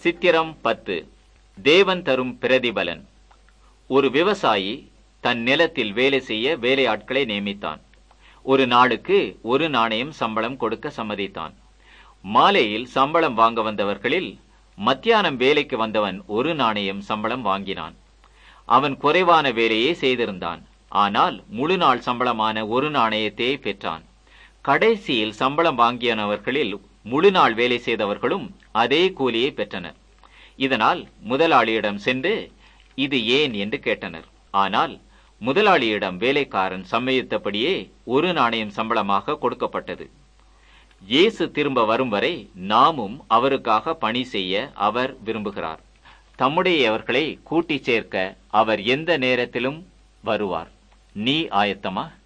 சித்திரம் பத்து தேவன் தரும் பிரதிபலன் ஒரு விவசாயி தன் நிலத்தில் வேலை செய்ய வேலையாட்களை நியமித்தான் ஒரு நாளுக்கு ஒரு நாணயம் சம்பளம் கொடுக்க சம்மதித்தான் மாலையில் சம்பளம் வாங்க வந்தவர்களில் மத்தியானம் வேலைக்கு வந்தவன் ஒரு நாணயம் சம்பளம் வாங்கினான் அவன் குறைவான வேலையே செய்திருந்தான் ஆனால் முழு நாள் சம்பளமான ஒரு நாணயத்தை பெற்றான் கடைசியில் சம்பளம் வாங்கியனவர்களில் முழு நாள் வேலை செய்தவர்களும் அதே கூலியை பெற்றனர் இதனால் முதலாளியிடம் சென்று இது ஏன் என்று கேட்டனர் ஆனால் முதலாளியிடம் வேலைக்காரன் சம்மதித்தபடியே ஒரு நாணயம் சம்பளமாக கொடுக்கப்பட்டது இயேசு திரும்ப வரும் வரை நாமும் அவருக்காக பணி செய்ய அவர் விரும்புகிறார் தம்முடையவர்களை கூட்டிச் சேர்க்க அவர் எந்த நேரத்திலும் வருவார் நீ ஆயத்தமா